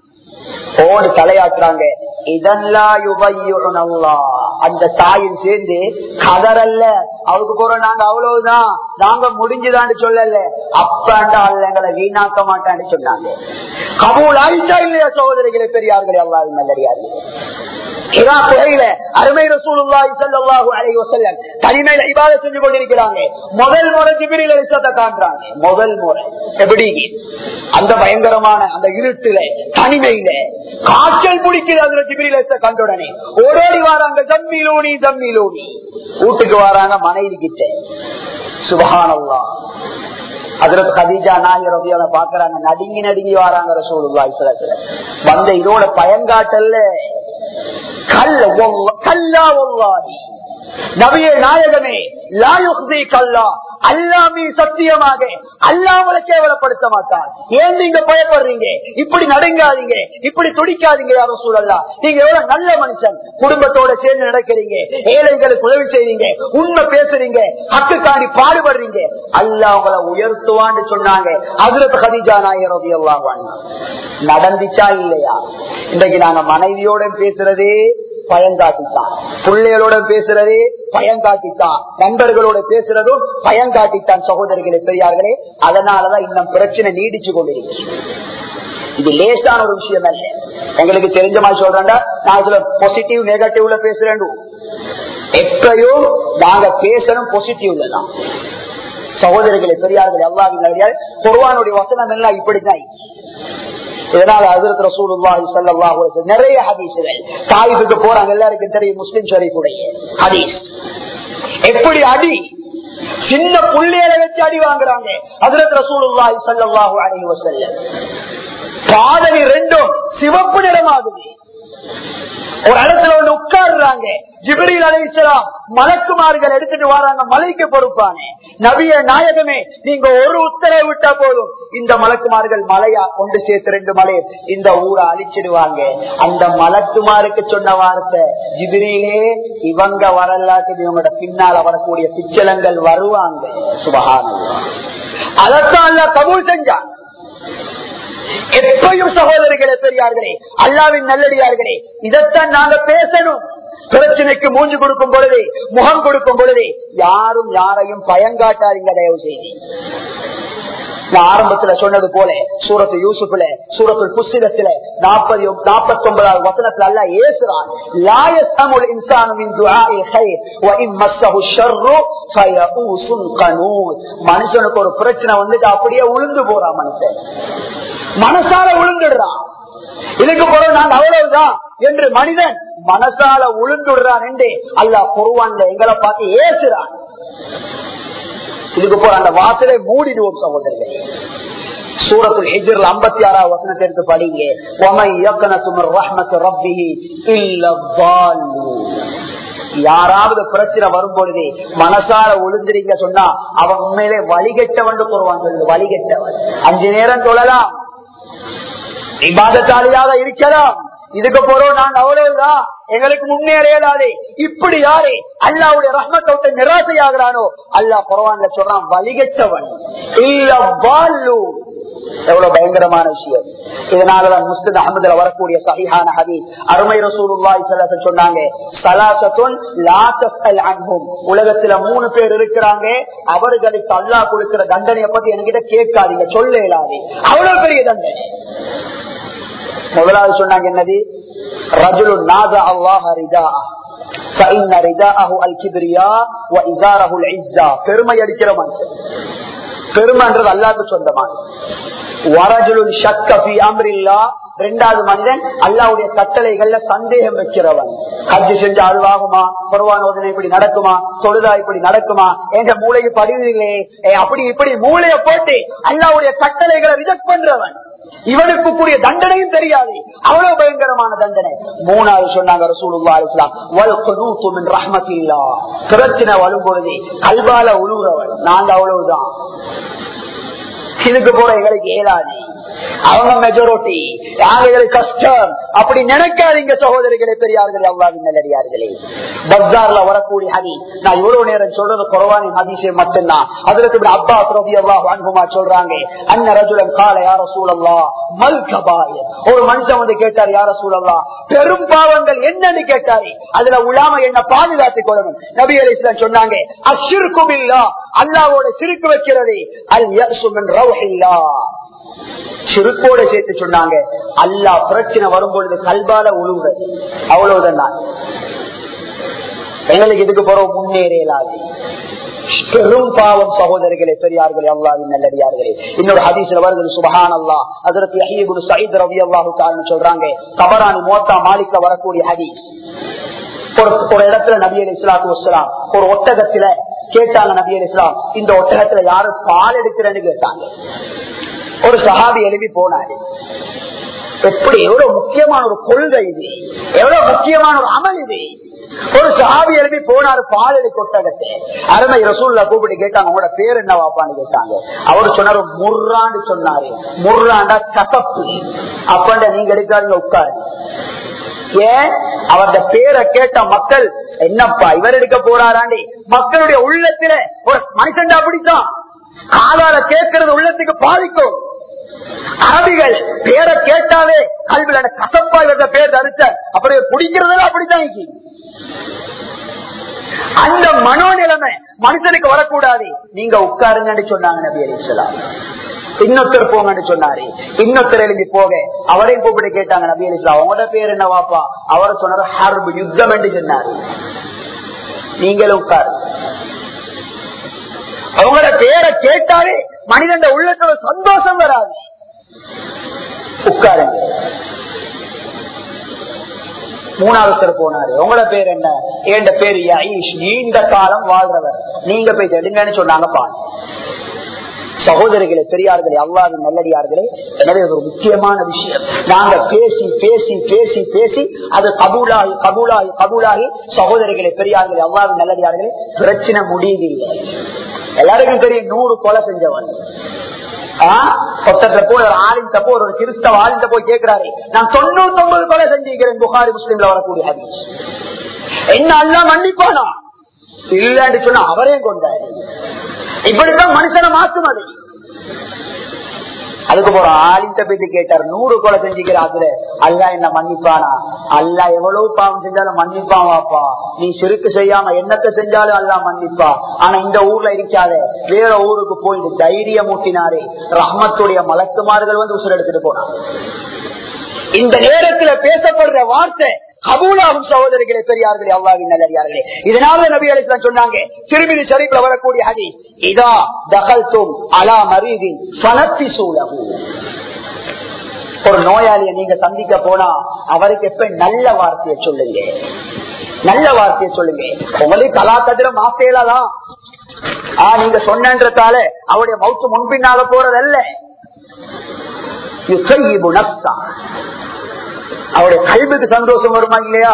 ஓடு தலையாட்டுறாங்க அந்த தாயும் சேர்ந்து கதறல்ல அவருக்கு போறோம் நாங்க அவ்வளவுதான் நாங்க முடிஞ்சுதான்னு சொல்லல அப்பாண்டா அல்ல எங்களை வீணாக்க மாட்டான்னு சொன்னாங்க கபூல் ஆயிட்டா இல்லையா சகோதரிகளை பெரியார்களே அல்லாது நல்லடியார்கள் அருமை ரசூலுல்லாஹி ஸல்லல்லாஹு அலைஹி வஸல்லம் தனிமையில இபாதத் செஞ்சு கொண்டிருக்கிறாங்க முதல் முறை ஜிப்ரீல் அலைஹிஸ்ஸலாத்தை காண்றாங்க முதல் முறை எப்படி அந்த பயங்கரமான அந்த இருட்டுல தனிமையில காய்ச்சல் பிடிக்குது அதுல ஜிப்ரீல் அலைஹிஸ்ஸலாத்தை கண்ட உடனே ஓடோடி வராங்க ஜம்மிலூனி ஜம்மிலூனி வீட்டுக்கு வராங்க மனைவி கிட்ட சுபஹானல்லாஹ் அதிரத் கதீஜா நாயர் ரபியால பாக்குறாங்க நடுங்கி நடுங்கி வராங்க ரசூலுல்லாஹி ஸல்லல்லாஹு அலைஹி வஸல்லம் வந்த இதோட பயங்காட்டல்ல கல்லா நபிய நாயகமே லாயுக்தி கல்லா அல்லாமி சத்தியமாக அல்லாமல கேவலப்படுத்த மாட்டார் ஏன் நீங்க பயப்படுறீங்க இப்படி நடுங்காதீங்க இப்படி துடிக்காதீங்க யாரும் சூழல்லா நீங்க எவ்வளவு நல்ல மனுஷன் குடும்பத்தோட சேர்ந்து நடக்கிறீங்க ஏழைகளுக்கு உதவி செய்றீங்க உண்மை பேசுறீங்க ஹக்குக்காண்டி பாடுபடுறீங்க அல்லா உங்களை உயர்த்துவான்னு சொன்னாங்க அதுல கதிஜா நாயர் எல்லாம் நடந்துச்சா இல்லையா இன்றைக்கு நாங்க மனைவியோட பேசுறதே பயங்காட்டித்தான் பிள்ளைகளோட பேசுறதே பயங்காட்டித்தான் நண்பர்களோட பேசுறதும் பயங்காட்டித்தான் சகோதரிகளே பெரியார்களே அதனாலதான் இன்னும் பிரச்சனை நீடிச்சு கொண்டிருக்கு இது லேசான ஒரு விஷயம் அல்ல எங்களுக்கு தெரிஞ்ச மாதிரி சொல்றேன்டா நான் சில பாசிட்டிவ் நெகட்டிவ்ல பேசுறேன் எப்பயும் நாங்க பேசணும் பாசிட்டிவ்ல தான் சகோதரிகளை பெரியார்கள் எல்லாரும் பொருவானுடைய வசனம் எல்லாம் இப்படிதான் இதனால ஹசரத் ரசூலுல்லாஹி ஸல்லல்லாஹு அலைஹி வஸல்லம் நிறைய ஹதீஸ்கள் தாயிஃபுக்கு போறாங்க எல்லாருக்கும் தெரியும் முஸ்லிம் ஷரீஃபுடைய ஹதீஸ் எப்படி அடி சின்ன புள்ளையில வச்சு அடி வாங்குறாங்க ஹசரத் ரசூலுல்லாஹி ஸல்லல்லாஹு அலைஹி வஸல்லம் பாதவி ரெண்டும் சிவப்பு நிறமாகுது ஒரு இடத்துல வந்து உட்கார்றாங்க ஜிபிரில் அலைசலாம் மலக்குமார்கள் எடுத்துட்டு வராங்க மலைக்கு பொறுப்பானே நபிய நாயகமே நீங்க ஒரு உத்தரவு விட்டா போதும் இந்த மலக்குமார்கள் மலையா கொண்டு சேர்த்து ரெண்டு மலை இந்த ஊரை அழிச்சிடுவாங்க அந்த மலக்குமாருக்கு சொன்ன வார்த்தை ஜிபிரிலே இவங்க வரலாற்று இவங்களோட பின்னால வரக்கூடிய பிச்சலங்கள் வருவாங்க சுபகானம் அதத்தான் கபூல் செஞ்சான் எப்பையும் சகோதரிகளே பெரியார்களே அல்லாவின் நல்லடியார்களே இதைத்தான் நாங்க பேசணும் பிரச்சனைக்கு மூஞ்சி கொடுக்கும் பொழுது முகம் கொடுக்கும் பொழுது யாரும் யாரையும் பயங்காட்டாதீங்க தயவு செய்து நான் ஆரம்பத்துல சொன்னது போல சூரத்து யூசுப்ல சூரத்து புஸ்திகத்துல நாற்பது நாற்பத்தி ஒன்பதாவது வசனத்துல அல்ல ஏசுறான் லாயசமுல் இன்சானு மின் துஆஇ கைர் வ இன் மஸ்ஸஹு ஷர்ரு ஃபயஊசுன் கனூத் மனுஷனுக்கு ஒரு பிரச்சனை வந்துட்டு அப்படியே உளுந்து போறான் மனுஷன் மனசால உளுந்துடுறான் இதுக்கு பிறகு நான் அவ்வளவுதான் என்று மனிதன் மனசால உளுந்துடுறான் என்று அல்லாஹ் குருவான்ல எங்களை பார்த்து ஏசுறான் இதுக்கு போற அந்த வாசலை மூடிடுவோம் சகோதரர்களே சூரத்துல் ஹிஜ்ர்ல 56 வசனத்தை எடுத்து படிங்க வமை யக்னது மிர் ரஹ்மத் ரப்பிஹி இல்ல ضالون யாராவது பிரச்சனை வரும் பொழுது மனசால உளுந்துறீங்க சொன்னா அவன் உண்மையிலே வழிகெட்டவன் கூறுவான் சொல்லுது வழிகெட்டவன் அஞ்சு நேரம் தொழலாம் இபாதத்தாளியாக இருக்கலாம் இதுக்கு போறோம் நாங்க அவ்வளவுதான் எங்களுக்கு முன்னேறியலாதே இப்படி யாரு அல்லாவுடைய ரஹ்மத்தோட்ட நிராசையாகிறானோ அல்லா குறவான்ல சொல்றான் வலிகச்சவன் இல்ல வால்லு எவ்வளவு பயங்கரமான விஷயம் இதனாலதான் முஸ்லிம் அஹமதுல வரக்கூடிய சஹிஹான ஹதீஸ் அருமை ரசூலுல்லாஹி ஸல்லல்லாஹு அலைஹி சொன்னாங்க சலாசத்துன் லா தஸ்அல் அன்ஹும் உலகத்துல மூணு பேர் இருக்கிறாங்க அவர்களுக்கு அல்லாஹ் கொடுக்கிற தண்டனையை பத்தி என்கிட்ட கேட்காதீங்க சொல்ல இயலாது அவ்வளவு பெரிய தண்டனை முதலாவது சொன்னாங்க என்னது ரஜுலு நாத அல்லாஹ ரிதா فإن رداءه الكبرياء وإزاره العزة பெருமை அடிக்கிற மனுஷன் பெருமைன்றது அல்லாஹ்க்கு சொந்தமான வரஜுலுன் ஷக்க ஃபி அம்ரில்லா ரெண்டாவது மனிதன் அல்லாவுடைய கட்டளைகள்ல சந்தேகம் வைக்கிறவன் ஹஜ்ஜு செஞ்சா அதுவாகுமா குர்வான் ஓதனை இப்படி நடக்குமா தொழுதா இப்படி நடக்குமா என்ற மூளைக்கு படிவில்லையே அப்படி இப்படி மூளைய போட்டு அல்லாவுடைய கட்டளைகளை ரிஜெக்ட் பண்றவன் இவனுக்கு கூடிய தண்டனையும் தெரியாது அவ்வளவு பயங்கரமான தண்டனை மூணாவது சொன்னாங்க ரசூலுல்லா அலிஸ்லாம் வல் குனூத்து மின் ரஹ்மத்தில்லா பிரச்சனை வரும் பொழுது கல்வால உழுவுறவன் நாங்க அவ்வளவுதான் இதுக்கு போற எங்களுக்கு இயலாது அவங்க மெஜாரிட்டி நாங்கள் கஷ்டம் அப்படி நினைக்காதீங்க சகோதரிகளே பெரியார்களே அல்லாவின் நல்லடியார்களே பஸ்தார்ல வரக்கூடிய ஹதி நான் இவ்வளவு நேரம் சொல்றது குறவானி ஹதீஷே மட்டும்தான் அதற்கு அப்பா ரவி அல்லாஹ் வாங்குமா சொல்றாங்க அன்ன ரஜுலன் கால யார சூழல்லா மல் கபாய ஒரு மனுஷன் வந்து கேட்டார் யார சூழல்லா பெரும் பாவங்கள் என்னன்னு கேட்டாரு அதுல உலாம என்ன பாதுகாத்துக் கொள்ளணும் நபி அலி இஸ்லாம் சொன்னாங்க அஷிருக்கும் இல்லா அல்லாவோட சிறுக்கு வைக்கிறது அல் யசுமின் ரவுஹில்லா சிறுக்கோட சேர்த்து சொன்னாங்க அல்லா பிரச்சனை வரும்பொழுது கல்பால உழுவுறது அவ்வளவுதான் நான் எங்களுக்கு இதுக்கு போறோம் முன்னேறலாது பெரும் பாவம் சகோதரர்களே பெரியார்களே அல்லாவின் நல்லடியார்களே இன்னொரு ஹதீஸ்ல வருகிறது சுபஹான் அல்லா அதற்கு அஹீபுல் சயீத் ரவி அல்லாஹு காரணம் சொல்றாங்க கபரானி மோத்தா மாலிக்க வரக்கூடிய ஹதீஸ் ஒரு ஒரு இடத்துல நபி அலி இஸ்லாத்து வசலாம் ஒரு ஒட்டகத்துல கேட்டாங்க நபி அலி இஸ்லாம் இந்த ஒட்டகத்துல யாரும் பால் எடுக்கிறேன்னு கேட்டாங்க ஒரு சஹாபி எழுப்பி போனாரு எப்படி எவ்வளவு முக்கியமான ஒரு கொள்கை இது எவ்வளவு முக்கியமான ஒரு அமல் இது ஒரு சஹாபி எழுப்பி போனாரு பாலடி கொட்டகத்தை அருமை ரசூல்ல கூப்பிட்டு கேட்டாங்க உங்களோட பேர் என்ன வாப்பான்னு கேட்டாங்க அவரு சொன்னாரு முர்ரான்னு சொன்னாரு முர்ராண்டா கசப்பு அப்பண்ட நீங்க எடுக்காதீங்க உட்காரு ஏன் அவருடைய பேரை கேட்ட மக்கள் என்னப்பா இவர் எடுக்க போறாராண்டி மக்களுடைய உள்ளத்துல ஒரு மனுஷன் அப்படித்தான் காதால கேட்கறது உள்ளத்துக்கு பாதிக்கும் அரபிகள் பேரை கேட்டாலே கல்வியில கசப்பா இவர பேர் தரிச்ச அப்படி குடிக்கிறதுல அப்படித்தான் இருக்கு அந்த மனோநிலைமை மனுஷனுக்கு வரக்கூடாது நீங்க உட்காருங்கன்னு சொன்னாங்க நபி அலிஸ்லாம் இன்னொருத்தர் போங்கன்னு சொன்னாரு இன்னொருத்தர் எழுதி போக அவரையும் கூப்பிட்டு கேட்டாங்க நபி அலிஸ்லாம் அவங்களோட பேர் என்ன வாப்பா அவர் சொன்னாரு ஹர்பு யுத்தம் என்று சொன்னாரு நீங்களும் உட்காரு அவங்களோட பேரை கேட்டாலே மனிதன் உள்ளத்துல சந்தோஷம் வராது உட்காருங்க மூணாவது போனாரு உங்களோட பேர் என்ன என் பேர் யஈஷ் நீண்ட காலம் வாழ்றவர் நீங்க போய் எடுங்கன்னு சொன்னாங்க பான் சகோதரிகளே பெரியார்களே அல்லாவின் நல்லடியார்களே எனவே ஒரு முக்கியமான விஷயம் நாங்க பேசி பேசி பேசி பேசி அது கபூலாகி கபூலாகி கபூலாகி சகோதரிகளே பெரியார்களே அல்லாவின் நல்லடியார்களே பிரச்சனை முடியுது எல்லாருக்கும் தெரியும் நூறு கொலை செஞ்சவன் ஒருத்தர் போய் ஒரு ஆளிந்த போய் ஒரு கிறிஸ்தவ ஆளிந்த போய் கேட்கிறாரு நான் தொண்ணூத்தி ஒன்பது கொலை செஞ்சிருக்கிறேன் புகாரி முஸ்லீம்ல வரக்கூடிய ஹதீஸ் என்ன அல்லா மன்னிப்பானா இல்லன்னு சொன்னா அவரே கொண்டாரு இப்படித்தான் மனுஷனை மாற்றும் அது அதுக்கு போற ஆளித்த பேசி கேட்டார் நூறு கொலை செஞ்சுக்கிற அதுல அல்லா என்ன மன்னிப்பானா அல்லா எவ்வளவு பாவம் செஞ்சாலும் மன்னிப்பான் வாப்பா நீ சிறுக்கு செய்யாம என்னத்தை செஞ்சாலும் அல்லா மன்னிப்பா ஆனா இந்த ஊர்ல இருக்காத வேற ஊருக்கு போயிட்டு தைரியம் ஊட்டினாரே ரஹ்மத்துடைய மலக்குமார்கள் வந்து உசுர் எடுத்துட்டு போனாங்க இந்த நேரத்துல பேசப்படுற வார்த்தை கபூலாகும் சகோதரிகளே பெரியார்களே அல்லாவின் நல்லடியார்களே இதனால நபி அலிஸ்லாம் சொன்னாங்க திருமிதி சரிப்புல வரக்கூடிய ஹதி இதா தகல்தும் அலா மரீதின் பணத்தி சூழகு ஒரு நோயாளியை நீங்க சந்திக்க போனா அவருக்கு எப்ப நல்ல வார்த்தையை சொல்லுங்க நல்ல வார்த்தையை சொல்லுங்க உங்களுக்கு கலாக்கதிர மாத்தேலாம் ஆஹ் நீங்க சொன்னன்றதால அவருடைய மவுத்து முன்பின்னாக போறதல்ல யுசையிபு நப்சா அவருடைய கல்விக்கு சந்தோஷம் வருமா இல்லையா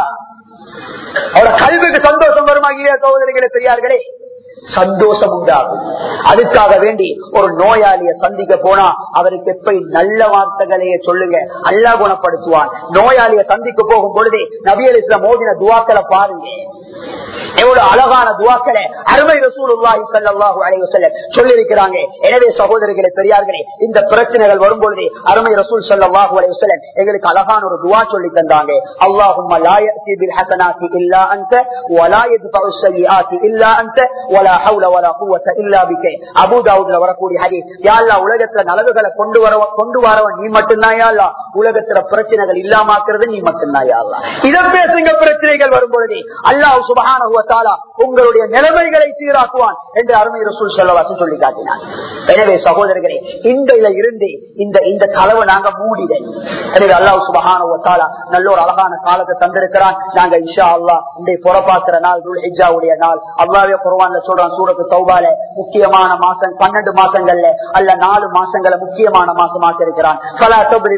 அவருடைய கல்விக்கு சந்தோஷம் வருமா இல்லையா சகோதரிகளே பெரியார்களே சந்தோஷம் உண்டாகும் அதுக்காக வேண்டி ஒரு நோயாளிய சந்திக்க போனா அவருக்கு எப்ப நல்ல வார்த்தைகளையே சொல்லுங்க அல்லா குணப்படுத்துவான் நோயாளிய சந்திக்க போகும் பொழுது நபியல் இஸ்லாம் மோதின துவாக்களை பாருங்க எவ்வளவு அழகான துவாக்களை அருமை ரசூலுல்லாஹி ஸல்லல்லாஹு அலைஹி வஸல்லம் சொல்லியிருக்கிறாங்க எனவே சகோதரர்களே பெரியார்களே இந்த பிரச்சனைகள் வரும் பொழுது அருமை ரசூல் ஸல்லல்லாஹு அலைஹி வஸல்லம் எங்களுக்கு அழகான ஒரு துவா சொல்லி தந்தாங்க அல்லாஹும்ம லா யஅதி பில் ஹஸனாத்தி இல்லா அன்த வ லா யத்பஉ ஸய்யிஆத்தி இல்லா அன்த வ லா ஹவ்ல வ லா குவத்த இல்லா பிக அபூ தாவூத்ல வரக்கூடிய ஹதீஸ் யா அல்லாஹ் உலகத்துல நலவுகளை கொண்டு வர கொண்டு வரவன் நீ மட்டும்தான் யா அல்லாஹ் உலகத்துல பிரச்சனைகள் இல்லாமாக்குறது நீ மட்டும்தான் யா அல்லாஹ் இத பேசுங்க பிரச்சனைகள் வரும் பொழுது அல்லாஹ் சுபஹானஹு வ தஆலா உங்களுடைய நிலைமைகளை சீராக்குவான் என்று அருமை ரசூல் செல்லவாசம் சொல்லி காட்டினார் எனவே சகோதரர்களே இந்த இருந்து இந்த இந்த கலவை நாங்க மூடிடல் எனவே அல்லாஹ் சுபஹான தாலா நல்ல ஒரு அழகான காலத்தை தந்திருக்கிறான் நாங்க இஷா அல்லா இந்த புறப்பாக்குற நாள் துல் ஹிஜாவுடைய நாள் அல்லாவே குர்வான்ல சொல்றான் சூரத்து தௌபால முக்கியமான மாசம் பன்னெண்டு மாசங்கள்ல அல்ல நாலு மாசங்களை முக்கியமான மாசமாக்க இருக்கிறான் பல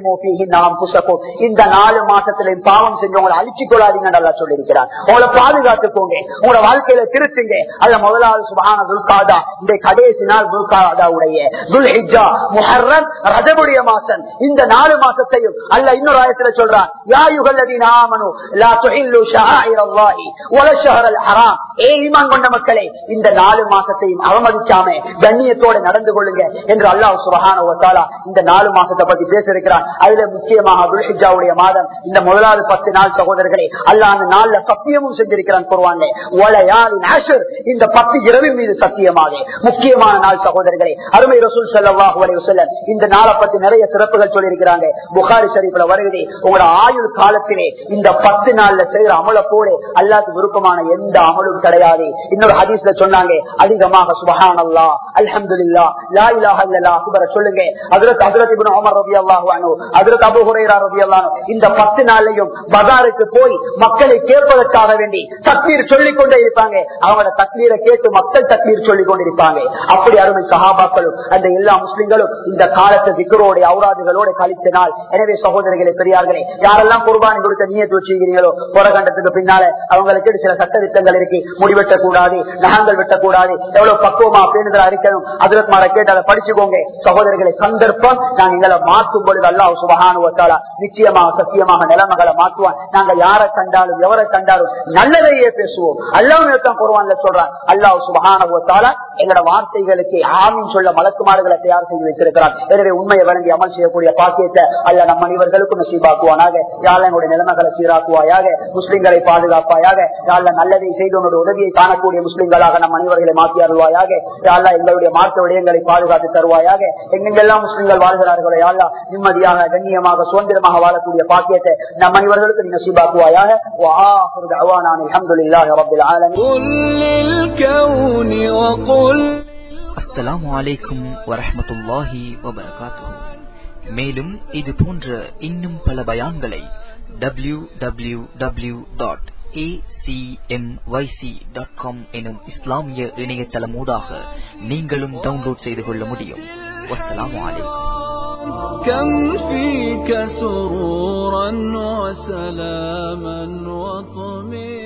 நாம் புசக்கும் இந்த நாலு மாசத்திலையும் பாவம் செஞ்சவங்களை அழிச்சுக் கொள்ளாதீங்கன்னு அல்லா சொல்லியிருக்கிறான் உங்களை பாதுகாத்துக்கோங்க உங்களோட வாழ்க்கையில திருத்துங்க அல்ல முதலாவது சுபஹான துல்காதா இந்த கடைசி நாள் துல்காதாவுடைய துல் ஹிஜா முஹர்ரம் ரஜபுடைய மாசம் இந்த நாலு மாசத்தையும் அல்ல இன்னொரு ஆயத்துல சொல்றான் யா யுகல்லதீன ஆமனு லா துஹில்லு ஷஆயிரல்லாஹி வல ஷஹரல் ஹராம் ஏ ஈமான் கொண்ட மக்களே இந்த நாலு மாசத்தையும் அவமதிக்காம கண்ணியத்தோட நடந்து கொள்ளுங்க என்று அல்லாஹ் சுபஹானஹு வ தஆலா இந்த நாலு மாசத்தை பத்தி பேசியிருக்கிறான் அதுல முக்கியமாக துல் ஹிஜாவுடைய மாதம் இந்த முதலாவது பத்து நாள் சகோதரர்களே அல்லாஹ் அந்த நாள்ல சத்தியமும் செஞ்சிருக்கிறான் குர்ஆன்ல வலயாலின் அஷர் இந்த பத்து இரவின் மீது சத்தியமாக முக்கியமான நாள் சகோதரர்களே அருமை ரசூல் ஸல்லல்லாஹு அலைஹி வஸல்லம் இந்த நாளை பத்தி நிறைய சிறப்புகள் சொல்லியிருக்கிறாங்க புகாரி ஷரீஃப்ல வருகிறது உங்களோட ஆயுள் காலத்திலே இந்த பத்து நாள்ல செய்யற அமல போல அல்லாஹ்க்கு விருப்பமான எந்த அமலும் கிடையாது இன்னொரு ஹதீஸ்ல சொன்னாங்க அதிகமாக சுபஹானல்லாஹ் அல்ஹம்துலில்லாஹ் லா இலாஹ இல்லல்லாஹ் அக்பர் சொல்லுங்க ஹஜ்ரத் ஹஜ்ரத் இப்னு உமர் ரலியல்லாஹு அன்ஹு ஹஜ்ரத் அபூ ஹுரைரா ரலியல்லாஹு அன்ஹு இந்த பத்து நாள்லயும் பஜாருக்கு போய் மக்களை கேட்பதற்காக வேண்டி தக்பீர் சொல்லிக் கொண்டே இருப்பாங்க அவங்களோட தக்பீரை கேட்டு மக்கள் தக்பீர் சொல்லிக் கொண்டிருப்பாங்க அப்படி அருமை சகாபாக்களும் அந்த எல்லா முஸ்லிம்களும் இந்த காலத்தை திக்கரோட அவுராதுகளோட கழிச்ச நாள் எனவே சகோதரர்களே பெரியார்களே யாரெல்லாம் குர்பானி கொடுத்த நீயத்து வச்சுக்கிறீங்களோ புறகண்டத்துக்கு பின்னால அவங்களுக்கு சில சட்ட திட்டங்கள் இருக்கு முடிவெட்டக் கூடாது நகங்கள் வெட்டக்கூடாது எவ்வளவு பக்குவமா பேணுதலா இருக்கணும் அதிரத்மார கேட்டு அதை படிச்சுக்கோங்க சகோதரர்களை சந்தர்ப்பம் நாங்க எங்களை மாற்றும் பொழுது அல்லாஹ் சுபகானுவத்தாலா நிச்சயமாக சத்தியமாக நிலைமைகளை மாற்றுவான் நாங்க யாரை கண்டாலும் எவரை கண்டாலும் நல்லதையே பேசுவோம் அல்லாஹ் தான் குர்வான்ல சொல்றான் அல்லாஹ் சுபகானுவத்தாலா எங்களோட வார்த்தைகளுக்கு ஆமின் சொல்ல மலக்குமார்களை தயார் செய்து வைத்திருக்கிறார் எனவே உண்மையை வழங்கி அமல் செய்யக்கூடிய பாக்கியத்தை அல்ல நம் அனைவர்களுக்கும் நசீபாக்குவானாக யாழ் எங்களுடைய நிலைமைகளை சீராக்குவாயாக முஸ்லிம்களை பாதுகாப்பாயாக யாழ்ல நல்லதை செய்து உன்னுடைய உதவியை காணக்கூடிய முஸ்லிம்களாக நம் அனைவர்களை மாற்றி அருள்வாயாக யாழ்லா எங்களுடைய மார்க்க விடயங்களை பாதுகாத்து தருவாயாக எங்கெங்கெல்லாம் முஸ்லிம்கள் வாழ்கிறார்களோ யாழ்லா நிம்மதியாக கண்ணியமாக சுதந்திரமாக வாழக்கூடிய பாக்கியத்தை நம் அனைவர்களுக்கு நீ நசீபாக்குவாயாக وآخر دعوانا الحمد لله رب العالمين قل للكون وقل அஸ்ஸலாமு அலைக்கும் வரஹ்மத்துல்லாஹி வபரகாத்துஹு மேலும் இது போன்ற இன்னும் பல பயான்களை டபிள்யூ டபிள்யூ டபிள்யூ டாட் எனும் இஸ்லாமிய இணையதளமூடாக நீங்களும் டவுன்லோட் செய்து கொள்ள முடியும் வஸ்ஸலாமு அலைக்கும் كم فيك سرورا وسلاما وطمئنا